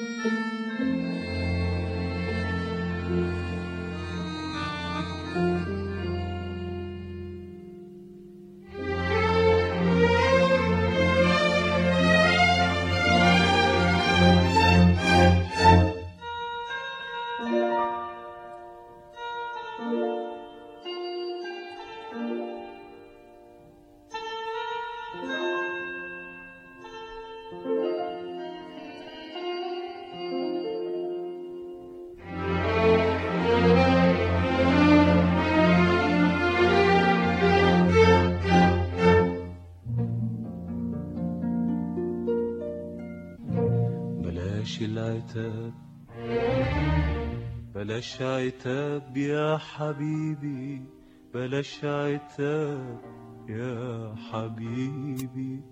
بلاش العتاب بلاش عتاب يا حبيبي بلاش عتاب يا حبيبي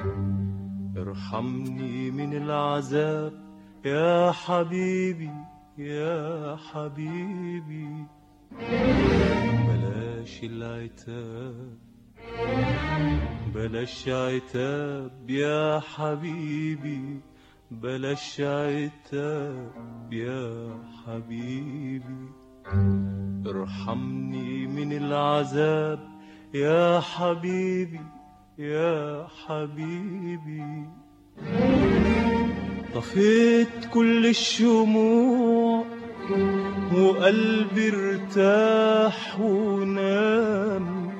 ارحمني من العذاب يا حبيبي يا حبيبي بلاش العتاب بلاش عتاب يا حبيبي بلاش عتاب يا حبيبي ارحمني من العذاب يا حبيبي يا حبيبي طفيت كل الشموع وقلبي ارتاح ونام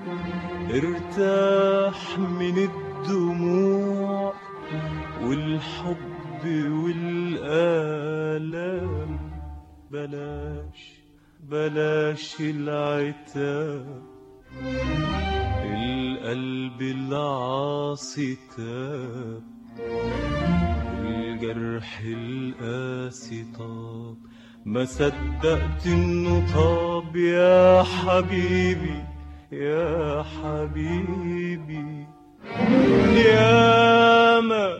ارتاح من الدموع والحب والآلام بلاش بلاش العتاب القلب العاصي تاب الجرح القاسي طاب ما صدقت انه طاب يا حبيبي يا حبيبي يا ما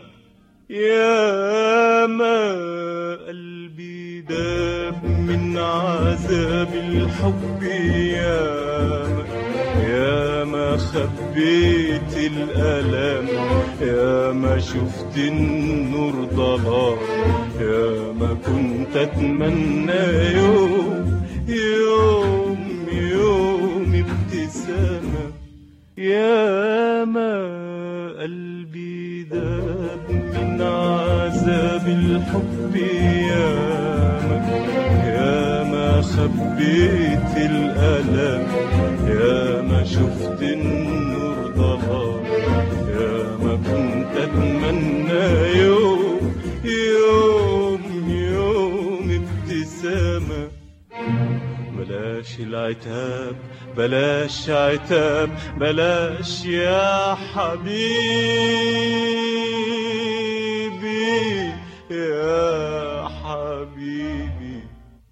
يا ما قلبي داب من عذاب الحب يا ما يا ما خبيت الألم يا ما شفت النور ضلال يا ما كنت أتمنى يوم يوم يوم ابتسامة يا ما قلبي داب من عذاب الحب يا ما يا ما خبيت الألم يا ما شفت النور ضلال يا ما كنت أتمنى يوم يوم يوم ابتسامة بلاش العتاب بلاش عتاب بلاش يا حبيبي يا حبيبي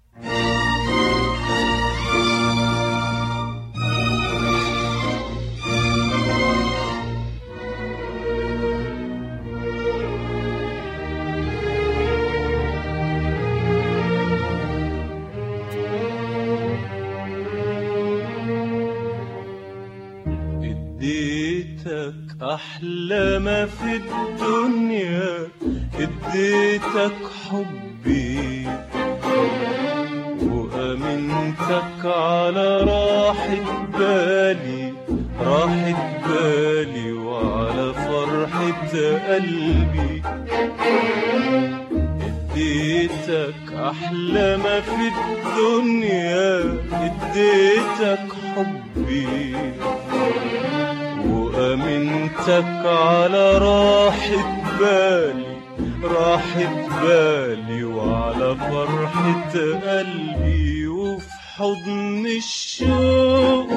اديتك احلى ما في الدنيا اديتك حبي وامنتك على راحة بالي راحة بالي وعلى فرحة قلبي اديتك احلى ما في الدنيا اديتك حبي وامنتك على راحة بالي راحة بالي وعلى فرحة قلبي وفي حضن الشوق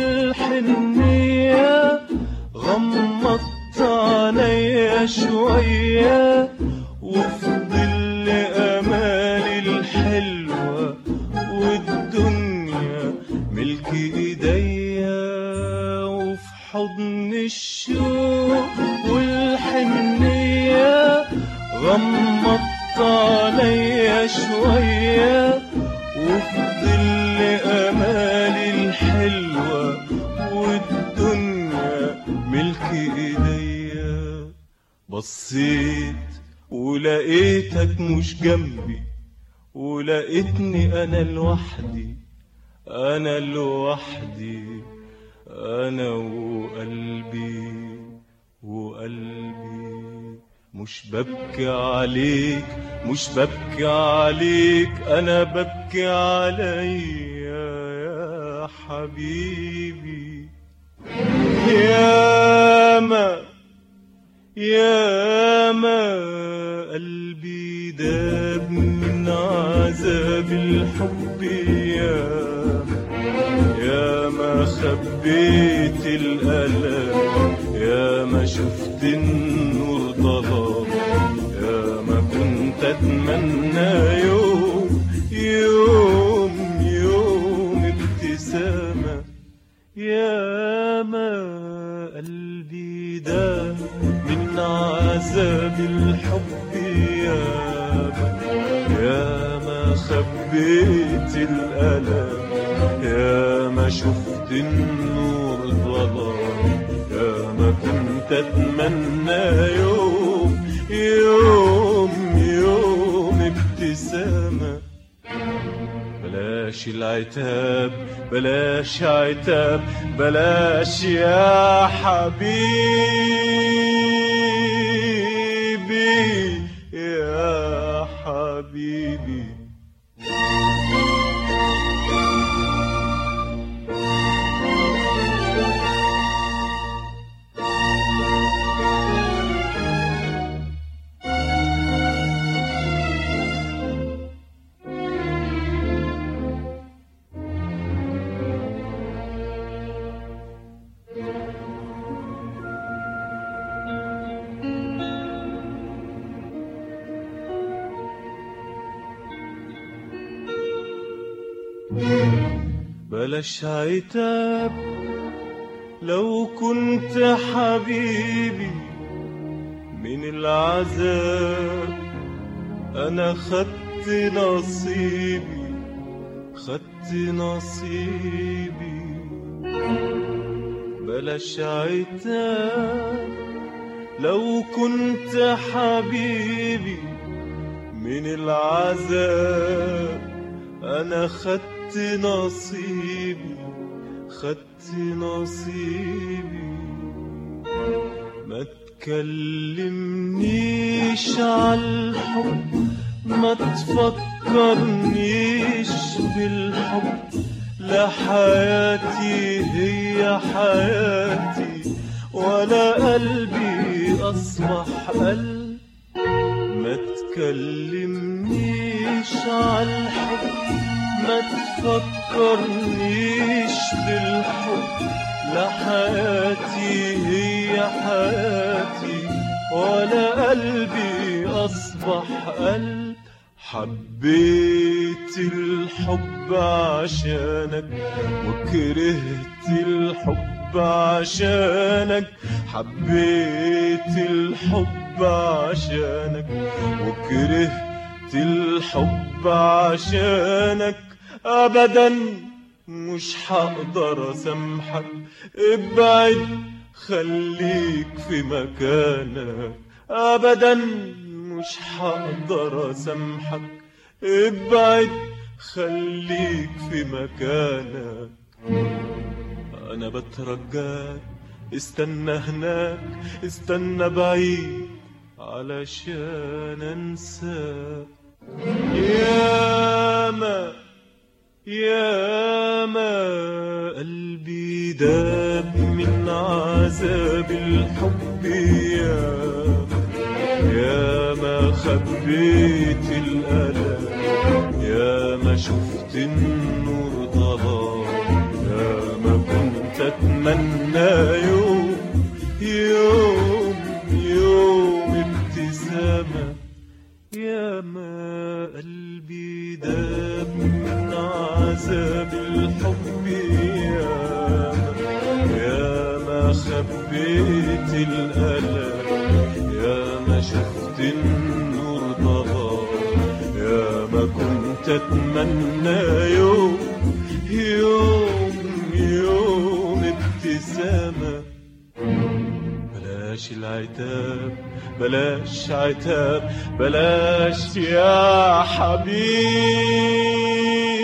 والحنية غمضت عليا شوية وفي ظل أمالي الحلوة والدنيا ملك إيديا وفي حضن الشوق والحنية غمضت عليا شوية وفي ظل أمالي الحلوة والدنيا ملك إيديا بصيت ولقيتك مش جنبي ولقيتني انا لوحدي انا لوحدي انا وقلبي وقلبي مش ببكي عليك مش ببكي عليك انا ببكي عليا يا حبيبي يا ما يا ما قلبي داب من عذاب الحب يا يا ما خبيت الألم يا ما شفت النور ظلام يا ما كنت أتمنى يوم يوم يوم ابتسامة يا ما قلبي ده من عذاب الحب يا ما يا ما خبيت الألم يا ما شفت النور ظلام يا ما كنت أتمنى يوم يوم يوم ابتسامة بلاش العتاب بلاش عتاب بلاش يا حبيبي يا حبيبي بلاش عتاب لو كنت حبيبي من العذاب انا خدت نصيبي خدت نصيبي بلاش عتاب لو كنت حبيبي من العذاب انا خدت نصيبي خدت نصيبي ما تكلمنيش عالحب ما تفكرنيش بالحب لا حياتي هي حياتي ولا قلبي أصبح قلب ما تكلمنيش عالحب ما تفكرنيش بالحب لا حياتي هي حياتي ولا قلبي أصبح قلب حبيت الحب عشانك وكرهت الحب عشانك حبيت الحب عشانك وكرهت الحب عشانك ابدا مش هقدر اسامحك ابعد خليك في مكانك ابدا مش هقدر اسامحك ابعد خليك في مكانك انا بترجاك استنى هناك استنى بعيد علشان انساك ياما ياما قلبي داب من عذاب الحب ياما ياما خبيت الألم ياما شفت النور ظلام ياما كنت أتمنى يوم يوم يوم ابتسامة ياما قلبي داب من عذاب الحب ياما ياما خبيت الألم ياما شفت النور ضلال ياما كنت أتمنى يوم يوم يوم ابتسامة بلاش بلاش العتاب بلاش عتاب بلاش يا حبيبي